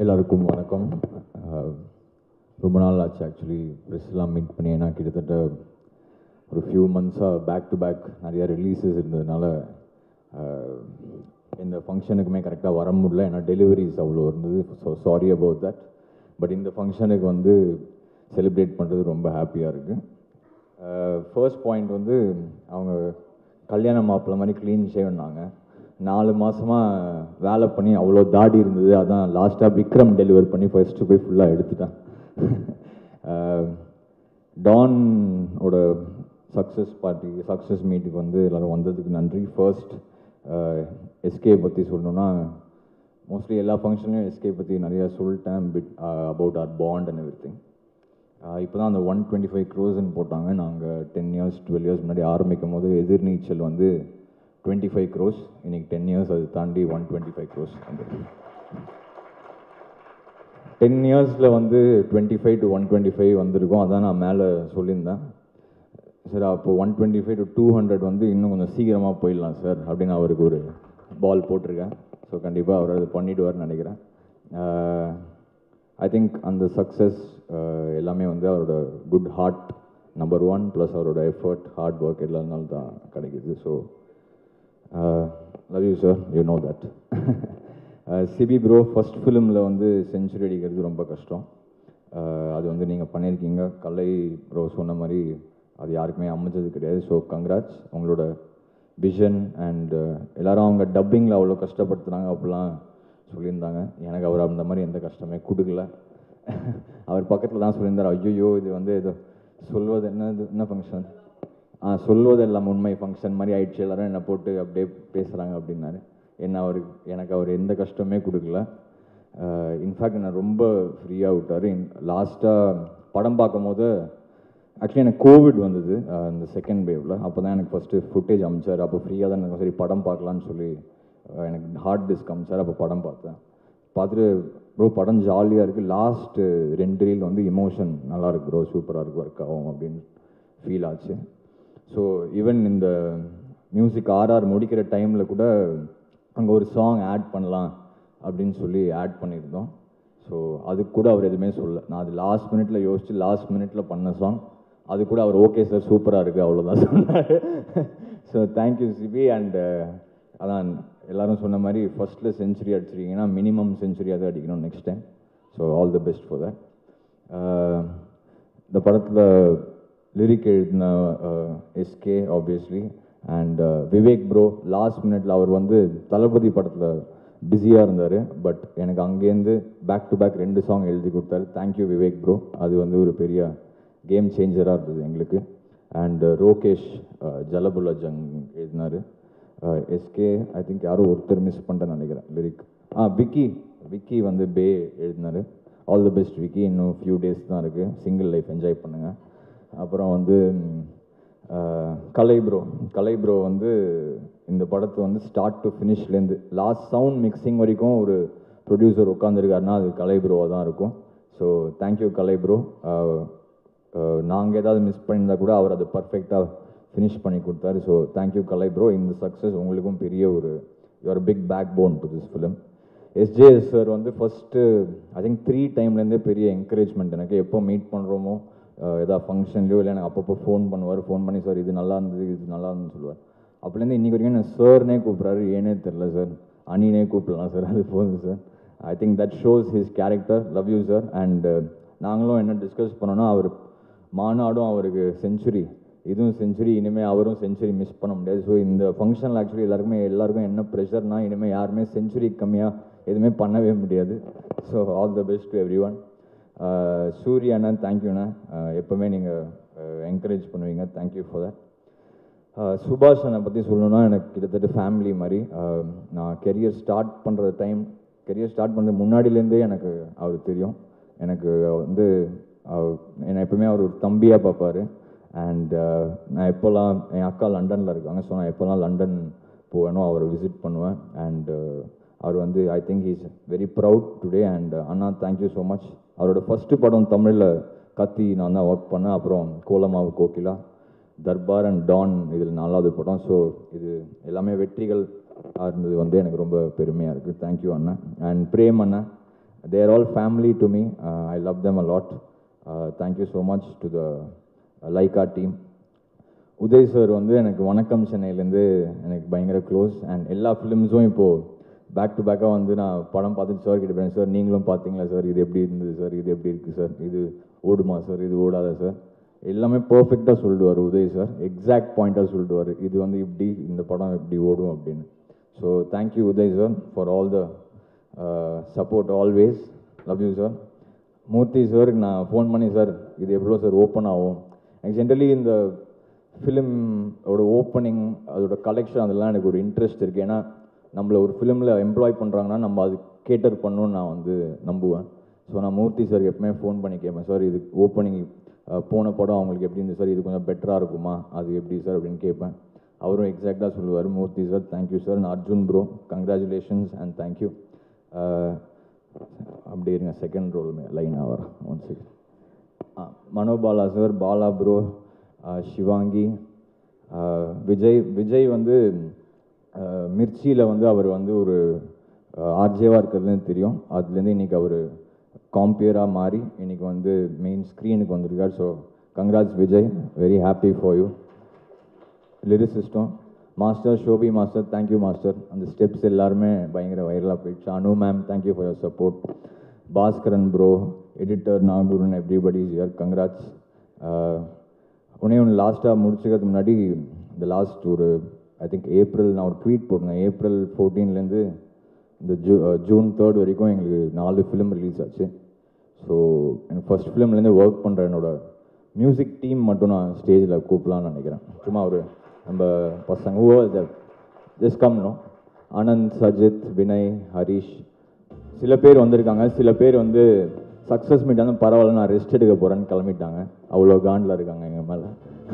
எல்லாருக்கும் வணக்கம் அஹ், ரொம்ப நாள் ஆச்சு ஆக்சுவலி ப்ரெஸ்லாம் மீட் பண்ணி ஏன்னா கிட்டத்தட்ட ஒரு ஃபியூ மந்த்ஸாக பேக் டு பேக் நிறைய ரிலீஸஸ் இருந்ததுனால அஹ், எந்த ஃபங்க்ஷனுக்குமே கரெக்டாக வர முடியல ஏன்னா டெலிவரிஸ் அவ்வளோ இருந்தது so sorry about that but இந்த ஃபங்க்ஷனுக்கு வந்து செலிப்ரேட் பண்ணுறது ரொம்ப ஹாப்பியாக இருக்குது ஃபர்ஸ்ட் பாயிண்ட் வந்து அவங்க கல்யாண மாப்பிள்ளை மாதிரி க்ளீன் ஷேவ்னாங்க நாலு மாசமாக வேலை பண்ணி அவ்வளோ தாடி இருந்தது அதான் லாஸ்ட்டாக விக்ரம் டெலிவர் பண்ணி ஃபர்ஸ்ட்டு போய் ஃபுல்லாக எடுத்துட்டேன் அஹ், டானோட சக்ஸஸ் பார்ட்டி சக்ஸஸ் மீட்டுக்கு வந்து எல்லோரும் வந்ததுக்கு நன்றி ஃபர்ஸ்ட் எஸ்கே பற்றி சொல்லணுன்னா மோஸ்ட்லி எல்லா ஃபங்க்ஷன்லையும் எஸ்கே பற்றி நிறையா சொல்லிட்டேன் bit about R band and everything இப்போ தான் அந்த ஒன் டுவெண்ட்டி ஃபைவ் க்ரோஸ்ன்னு போட்டாங்க நாங்கள் டென் இயர்ஸ் டுவெல் இயர்ஸ் முன்னாடி ஆரம்பிக்கும் போது எதிர்நீச்சல் வந்து டுவெண்ட்டி ஃபைவ் க்ரோஸ் இன்னைக்கு டென் இயர்ஸ் அது தாண்டி ஒன் டுவெண்ட்டி ஃபைவ் க்ரோஸ் வந்து டென் இயர்ஸில் வந்து twenty five to one twenty five வந்திருக்கும் அதான் நான் மேலே சொல்லியிருந்தேன் சார் அப்போ one twenty five to two hundred வந்து இன்னும் கொஞ்சம் சீக்கிரமாக போயிடலாம் சார் அப்படின்னு அவருக்கு ஒரு பால் போட்டிருக்கேன் ஸோ கண்டிப்பாக அவர் அது பண்ணிடுவார்னு நினைக்கிறேன் ஐ திங்க் அந்த சக்ஸஸ் எல்லாமே வந்து அவரோட good heart number one plus அவரோட எஃபர்ட் ஹார்ட் ஒர்க் எல்லாருனாலும் தான் கிடைக்குது so love you sir you know that Sibi bro first ஃபிலிமில் வந்து செஞ்சுரி அடிக்கிறது ரொம்ப கஷ்டம் Uh, அது வந்து நீங்கள் பண்ணியிருக்கீங்க கலை ப்ரோ சொன்ன மாதிரி அது யாருக்குமே அமைஞ்சது கிடையாது ஸோ கங்க்ராட்ஸ் உங்களோட விஷன் அண்ட் எல்லாரும் அவங்க டப்பிங்கில் அவ்வளோ கஷ்டப்படுத்துனாங்க அப்படிலாம் சொல்லியிருந்தாங்க எனக்கு அவர் அந்த மாதிரி எந்த கஷ்டமே கொடுக்கல அவர் பக்கத்தில் தான் சொல்லியிருந்தார் ஐயோ இது வந்து ஏதோ சொல்வது என்ன இது என்ன ஃபங்க்ஷன் ஆ சொல்வதெல்லாம் உண்மை ஃபங்க்ஷன் மாதிரி ஆயிடுச்சு எல்லாரும் என்னை போட்டு அப்படியே பேசுகிறாங்க அப்படின்னாரு என்ன அவருக்கு எனக்கு அவர் எந்த கஷ்டமே கொடுக்கல இன்ஃபேக்ட் என்னை ரொம்ப ஃப்ரீயாக விட்டார் லாஸ்ட்டாக படம் பார்க்கும்போது ஆக்சுவலி எனக்கு கோவிட் வந்தது அஹ், இந்த செகண்ட் வேவில் அப்போ தான் எனக்கு ஃபஸ்ட்டு ஃபுட்டேஜ் அமிச்சார் அப்போ ஃப்ரீயாக தான் எனக்கு சரி படம் பார்க்கலான்னு சொல்லி அஹ், எனக்கு ஹார்ட் டிஸ்க் அமிச்சார் அப்போ படம் பார்த்தேன் பார்த்துட்டு ப்ரோ படம் ஜாலியாக இருக்குது லாஸ்ட் ரெண்டு ரீல் வந்து இமோஷன் நல்லா இருக்கு ப்ரோ சூப்பராக இருக்கு ஒர்க் ஆகும் அப்படின்னு ஃபீல் ஆச்சு ஸோ ஈவன் இந்த மியூசிக் ஆர்ஆர் முடிக்கிற டைமில் கூட அங்கே ஒரு சாங் ஆட் பண்ணலாம் அப்படின்னு சொல்லி ஆட் பண்ணியிருந்தோம் ஸோ அதுக்கு கூட அவர் எதுவுமே சொல்லல நான் அது லாஸ்ட் மினிட்ல யோசிச்சு லாஸ்ட் மினிட்ல பண்ண சாங் அது கூட அவர் ஓகே சார் சூப்பராக இருக்குது அவ்வளோதான் சொன்னார் ஸோ தேங்க்யூ சிபி அண்ட் அதான் எல்லாரும் சொன்ன மாதிரி ஃபர்ஸ்ட்டில் செஞ்சுரி அடிச்சிருக்கீங்கன்னா மினிமம் செஞ்சுரியாவது அடிக்கணும் next time so all the best for that இந்த படத்தில் லிரிக் எழுதின SK obviously and Vivek bro last மினிட்ல அவர் வந்து தளபதி படத்தில் பிஸியாக இருந்தார் பட் எனக்கு அங்கேருந்து பேக் டு பேக் ரெண்டு சாங் எழுதி கொடுத்தாரு தேங்க்யூ விவேக் ப்ரோ அது வந்து ஒரு பெரிய கேம் சேஞ்சராக இருந்தது எங்களுக்கு அண்ட் ரோகேஷ் ஜலபுல்ல ஜங் எழுதினார் எஸ்கே ஐ திங்க் யாரோ ஒருத்தர் மிஸ் பண்ணிட்டேன்னு நினைக்கிறேன் லிரிக் ஆ விக்கி விக்கி வந்து பே எழுதினார் ஆல் தி பெஸ்ட் விக்கி இன்னும் ஃபியூ டேஸ் தான் இருக்குது சிங்கிள் லைஃப் என்ஜாய் பண்ணுங்கள் அப்புறம் வந்து ம், ஆஹ், கலை ப்ரோ கலை ப்ரோ வந்து இந்த படத்தை வந்து ஸ்டார்ட் டு ஃபினிஷ்லேருந்து லாஸ்ட் சவுண்ட் மிக்சிங் வரைக்கும் ஒரு ப்ரொடியூசர் உட்காந்துருக்காருன்னா அது கலை ப்ரோவாக தான் இருக்கும் ஸோ தேங்க்யூ கலை ப்ரோ நாங்கள் ஏதாவது மிஸ் பண்ணியிருந்தா கூட அவர் அதை பர்ஃபெக்டாக ஃபினிஷ் பண்ணி கொடுத்தாரு ஸோ தேங்க்யூ கலை ப்ரோ இந்த சக்ஸஸ் உங்களுக்கும் பெரிய ஒரு your big backbone to this film SJS sir வந்து ஃபஸ்ட்டு ஐ திங்க் த்ரீ டைம்லேருந்தே பெரிய என்கரேஜ்மெண்ட் எனக்கு எப்போ மீட் பண்ணுறோமோ ஏதாவது ஃபங்க்ஷன்லையோ இல்லை எனக்கு அப்பப்போ ஃபோன் பண்ணுவார் ஃபோன் பண்ணி சார் இது நல்லா இருந்தது இது நல்லா இருந்ததுன்னு சொல்லுவார் அப்போலேருந்து இன்னைக்கு வரைக்கும் என்ன சார்னே கூப்பிட்றாரு ஏனே தெரில சார் அனினே கூப்பிடலாம் சார் அது போதும் sir I think that shows his character love you sir and நாங்களும் என்ன டிஸ்கஸ் பண்ணோன்னா அவர் மாநாடும் அவருக்கு செஞ்சுரி இதுவும் செஞ்சுரி இனிமேல் அவரும் செஞ்சுரி மிஸ் பண்ண முடியாது ஸோ இந்த ஃபங்க்ஷனில் ஆக்சுவலி எல்லாருக்குமே எல்லாருக்கும் என்ன ப்ரெஷர்னா இனிமேல் யாருமே செஞ்சுரி கம்மியாக எதுவுமே பண்ணவே முடியாது so all the best to everyone Suriya அண்ணா தேங்க்யூண்ணா எப்போவுமே நீங்கள் என்கரேஜ் பண்ணுவீங்க தேங்க்யூ ஃபார் தட் சுபாஷ் அண்ணை பற்றி சொல்லணும்னா எனக்கு கிட்டத்தட்ட ஃபேமிலி மாதிரி ஆஹ் நான் கெரியர் ஸ்டார்ட் பண்ணுற டைம் கெரியர் ஸ்டார்ட் பண்ணுற முன்னாடிலேருந்தே எனக்கு அவர் தெரியும் எனக்கு வந்து அவர் என்னை எப்பவுமே அவர் ஒரு தம்பியாக பார்ப்பாரு அண்ட் நான் எப்போல்லாம் என் அக்கா லண்டனில் இருக்காங்க ஸோ நான் எப்போல்லாம் லண்டன் போவேனோ அவரை விசிட் பண்ணுவேன் அண்ட் அவர் வந்து I think is very proud today and அண்ணா தேங்க்யூ ஸோ மச் அவரோட ஃபஸ்ட்டு படம் தமிழில் கத்தி நான் தான் ஒர்க் பண்ணேன் அப்புறம் கோலமாவு கோகிலா தர்பார் அண்ட் டான் இதில் நாலாவது படம் ஸோ இது எல்லாமே வெற்றிகள் இருந்தது வந்து எனக்கு ரொம்ப பெருமையாக இருக்குது தேங்க்யூ அண்ணா அண்ட் பிரேம் அண்ணா they are all family to me. Uh, I love them a lot. Uh, thank you so much to the uh, Leica team. Uday sir வந்து எனக்கு வணக்கம் சென்னையிலேருந்து எனக்கு பயங்கர க்ளோஸ் அண்ட் எல்லா ஃபிலிம்ஸும் இப்போது பேக் டு பேக்காக வந்து நான் படம் பார்த்துட்டு சார் கிட்ட போனேன் சார் நீங்களும் பார்த்தீங்களா சார் இது எப்படி இருந்தது சார் இது எப்படி இருக்குது சார் இது ஓடுமா சார் இது ஓடாதா சார் எல்லாமே பர்ஃபெக்டாக சொல்லிடுவார் உதய் சார் எக்ஸாக்ட் பாயிண்ட்டாக சொல்லிடுவார் இது வந்து இப்படி இந்த படம் எப்படி ஓடும் அப்படின்னு so thank you Uday sir for all the support always love you sir Murthy சாருக்கு நான் ஃபோன் பண்ணி சார் இது எவ்வளோ சார் ஓப்பன் ஆகும் எனக்கு ஜென்ரலி இந்த ஃபிலிம் ஓட ஓப்பனிங் அதோட கலெக்ஷன் அதெல்லாம் எனக்கு ஒரு இன்ட்ரெஸ்ட் இருக்குது ஏன்னா நம்மளை ஒரு ஃபிலிமில் எம்ப்ளாய் பண்ணுறாங்கன்னா நம்ம அது கேட்டர் பண்ணணும்னு நான் வந்து நம்புவேன் ஸோ நான் மூர்த்தி சார் எப்பவுமே ஃபோன் பண்ணி கேட்பேன் சார் இது ஓப்பனிங் போன படம் அவங்களுக்கு எப்படி இருந்துச்சு சார் இது கொஞ்சம் பெட்டராக இருக்குமா அது எப்படி சார் அப்படின்னு கேட்பேன் அவரும் எக்ஸாக்டாக சொல்லுவார் மூர்த்தி சார் தேங்க்யூ சார் நான் Arjun bro congratulations and thank you அப்படி இருங்க second role line our one second Manobala sir Bala bro Shivangi Vijay Vijay வந்து மிர்ச்சியில் வந்து அவர் வந்து ஒரு ஆர்ஜேவாக இருக்கிறதுலேருந்து தெரியும் அதுலேருந்து இன்றைக்கி அவர் காம்பியராக மாறி இன்றைக்கி வந்து மெயின் ஸ்க்ரீனுக்கு வந்திருக்கார் so congrats Vijay very happy for you லிரிசிஸ்டம் master Sobi master thank you master அந்த ஸ்டெப்ஸ் எல்லாருமே பயங்கர வைரலாக போயிடுச்சு Anu ma'am thank you for your support Baskaran bro editor Nagooran everybody is here congrats உடனே ஒன்று லாஸ்ட்டாக முடிச்சுக்கிறதுக்கு முன்னாடி இந்த லாஸ்ட் ஒரு ஐ திங்க் ஏப்ரல் நான் ஒரு ட்வீட் போட்டிருந்தேன் ஏப்ரல் ஃபோர்டீன்லேருந்து இந்த ஜூ ஜூன் தேர்ட் வரைக்கும் எங்களுக்கு நாலு ஃபிலிம் ரிலீஸ் ஆச்சு ஸோ எனக்கு ஃபஸ்ட் ஃபிலிம்லேருந்து ஒர்க் பண்ணுற என்னோட மியூசிக் டீம் மட்டும் நான் ஸ்டேஜில் கூப்பிடலான்னு நினைக்கிறேன் சும்மா ஒரு நம்ம பசங்க ஹூ ஜஸ்ட் கம்னோம் ஆனந்த் சஜித் வினய் ஹரிஷ் சில பேர் வந்திருக்காங்க சில பேர் வந்து சக்ஸஸ் மீட் வந்து பரவாயில்ல நான் ரெஸ்ட் எடுக்க போகிறேன்னு கிளம்பிட்டாங்க அவ்வளோ காண்டில் இருக்காங்க எங்கள் மேலே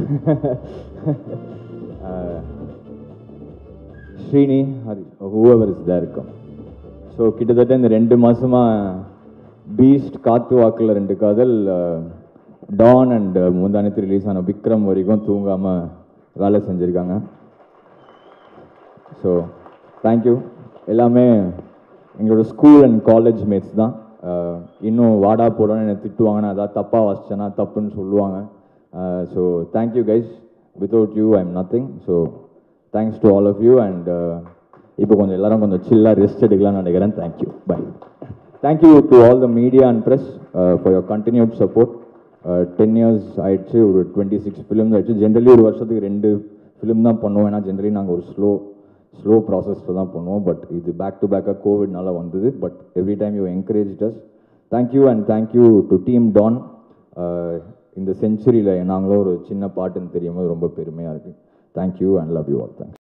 ஸ்ரீனி ஹரி ஹூவர் இஸ் தான் இருக்கும் ஸோ கிட்டத்தட்ட இந்த ரெண்டு மாதமாக பீஸ்ட் காத்து வாக்கில் ரெண்டு காதல் டான் அண்ட் முந்தானத்து ரிலீஸ் ஆன விக்ரம் வரைக்கும் தூங்காமல் வேலை செஞ்சுருக்காங்க ஸோ தேங்க்யூ எல்லாமே எங்களோட ஸ்கூல் அண்ட் காலேஜ் மேட்ஸ் தான் இன்னும் வாடா போடணும்னு என்னை திட்டுவாங்க நான் ஏதாவது தப்பாக வாசிச்சேன்னா தப்புன்னு சொல்லுவாங்க so thank you guys without you I am nothing so thanks to all of you and இப்போ கொஞ்சம் எல்லாரும் கொஞ்சம் சில்லாக ரெஸ்ட் எடுக்கலாம்னு நினைக்கிறேன் thank you bye thank you to all the media and press for your continued support ten years ஆயிடுச்சு ஒரு twenty six films ஆயிடுச்சு ஜென்ரலி ஒரு வருஷத்துக்கு ரெண்டு ஃபிலிம் தான் பண்ணுவோம் ஏன்னா ஜென்ரலி நாங்கள் ஒரு ஸ்லோ ஸ்லோ ப்ராசஸில் தான் பண்ணுவோம் பட் இது பேக் டு பேக்காக கோவிட்னால வந்தது but every time you encourage us thank you and thank you to team Don இந்த செஞ்சுரியில் நாங்களும் ஒரு சின்ன பாட்டுன்னு தெரியும் போது ரொம்ப பெருமையாக இருக்குது thank you and love you all thanks